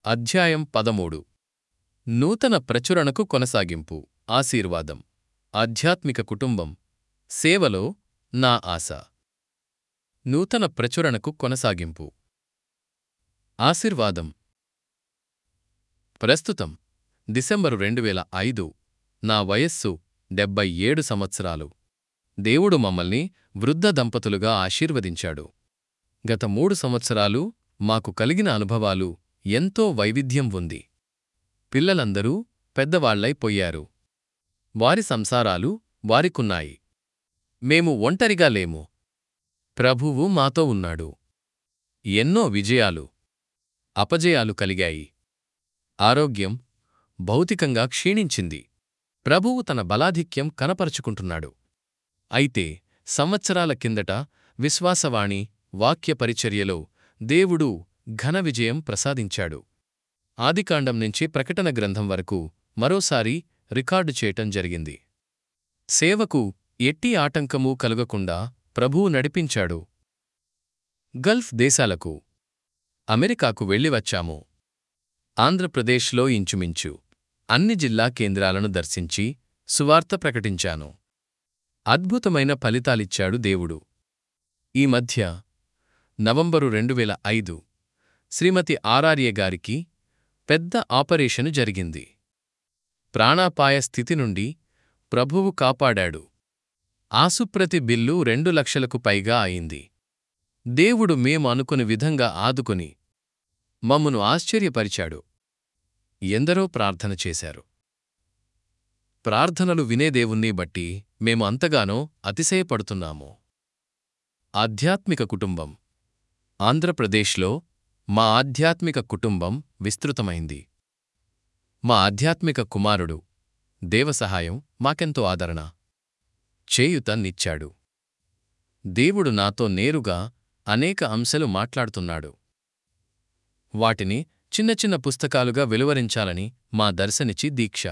అధ్యాయం పదమూడు నూతన ప్రచురణకు కొనసాగింపు ఆశీర్వాదం ఆధ్యాత్మిక కుటుంబం సేవలో నా ఆశ నూతన ప్రచురణకు కొనసాగింపు ఆశీర్వాదం ప్రస్తుతం డిసెంబరు రెండు వేల ఐదు నా వయస్సు డెబ్బై ఏడు సంవత్సరాలు దేవుడు మమ్మల్ని వృద్ధ దంపతులుగా ఆశీర్వదించాడు గత మూడు సంవత్సరాలు మాకు కలిగిన అనుభవాలు ఎంతో వైవిధ్యం ఉంది పిల్లలందరూ పెద్దవాళ్లైపోయారు వారి సంసారాలు వారికున్నాయి మేము ఒంటరిగా లేము ప్రభువు మాతో ఉన్నాడు ఎన్నో విజయాలు అపజయాలు కలిగాయి ఆరోగ్యం భౌతికంగా క్షీణించింది ప్రభువు తన బలాధిక్యం కనపరుచుకుంటున్నాడు అయితే సంవత్సరాల కిందట విశ్వాసవాణి వాక్య పరిచర్యలో దేవుడు ఘన విజయం ప్రసాదించాడు ఆదికాండం నుంచి ప్రకటన గ్రంథం వరకు మరోసారి రికార్డు చేయటం జరిగింది సేవకు ఎట్టి ఆటంకమూ కలుగకుండా ప్రభువు నడిపించాడు గల్ఫ్ దేశాలకు అమెరికాకు వెళ్ళివచ్చాము ఆంధ్రప్రదేశ్లో ఇంచుమించు అన్ని జిల్లా కేంద్రాలను దర్శించి సువార్త ప్రకటించాను అద్భుతమైన ఫలితాలిచ్చాడు దేవుడు ఈ మధ్య నవంబరు రెండు వేల ఐదు శ్రీమతి ఆరార్య గారికి పెద్ద ఆపరేషను జరిగింది ప్రాణాపాయ స్థితి నుండి ప్రభువు కాపాడాడు ఆసుప్రతి బిల్లు రెండు లక్షలకు పైగా అయింది దేవుడు మేము అనుకుని విధంగా ఆదుకొని మమ్మను ఆశ్చర్యపరిచాడు ఎందరో ప్రార్థన చేశారు ప్రార్థనలు వినే దేవుణ్ణి బట్టి మేము అంతగానో అతిశయపడుతున్నాము ఆధ్యాత్మిక కుటుంబం ఆంధ్రప్రదేశ్లో మా ఆధ్యాత్మిక కుటుంబం విస్తృతమైంది మా ఆధ్యాత్మిక కుమారుడు దేవసహాయం మాకెంతో ఆదరణ చేయుత నిచ్చాడు దేవుడు నాతో నేరుగా అనేక అంశాలు మాట్లాడుతున్నాడు వాటిని చిన్న చిన్న పుస్తకాలుగా వెలువరించాలని మా దర్శనిచి దీక్ష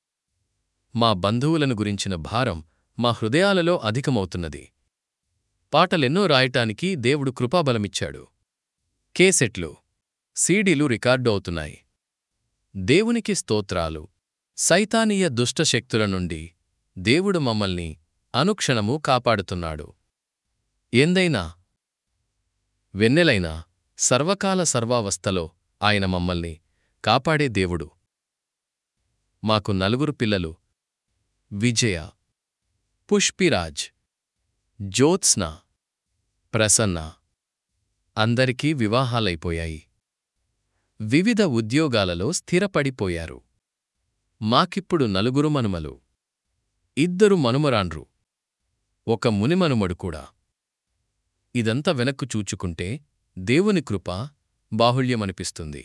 మా బంధువులను గురించిన భారం మా హృదయాలలో అధికమవుతున్నది పాటలెన్నో రాయటానికి దేవుడు కృపాబలమిచ్చాడు కేసెట్లు సీడీలు రికార్డు అవుతున్నాయి దేవునికి స్తోత్రాలు సైతానీయ దుష్టశక్తుల నుండి దేవుడు మమ్మల్ని అనుక్షణము కాపాడుతున్నాడు ఎందైనా వెన్నెలైనా సర్వకాల సర్వావస్థలో ఆయన మమ్మల్ని కాపాడే దేవుడు మాకు నలుగురు పిల్లలు విజయ పుష్పిరాజ్ జ్యోత్స్న ప్రసన్న అందరికీ వివాహాలైపోయాయి వివిధ ఉద్యోగాలలో స్థిరపడిపోయారు మాకిప్పుడు నలుగురు మనుమలు ఇద్దరు మనుమరాండ్రు ఒక మునిమనుమడు కూడా ఇదంతా వెనక్కు చూచుకుంటే దేవుని కృప బాహుళ్యమనిపిస్తుంది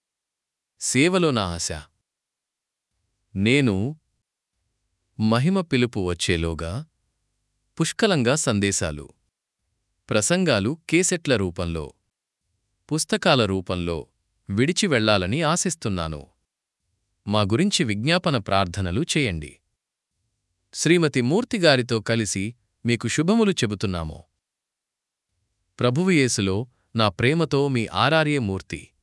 సేవలో నా ఆశ నేను మహిమ పిలుపు వచ్చేలోగా పుష్కలంగా సందేశాలు ప్రసంగాలు కేసెట్ల రూపంలో పుస్తకాల రూపంలో విడిచి వెళ్లాలని ఆశిస్తున్నాను మా గురించి విజ్ఞాపన ప్రార్థనలు చేయండి శ్రీమతి మూర్తిగారితో కలిసి మీకు శుభములు చెబుతున్నాము ప్రభువుయేసులో నా ప్రేమతో మీ ఆరార్య మూర్తి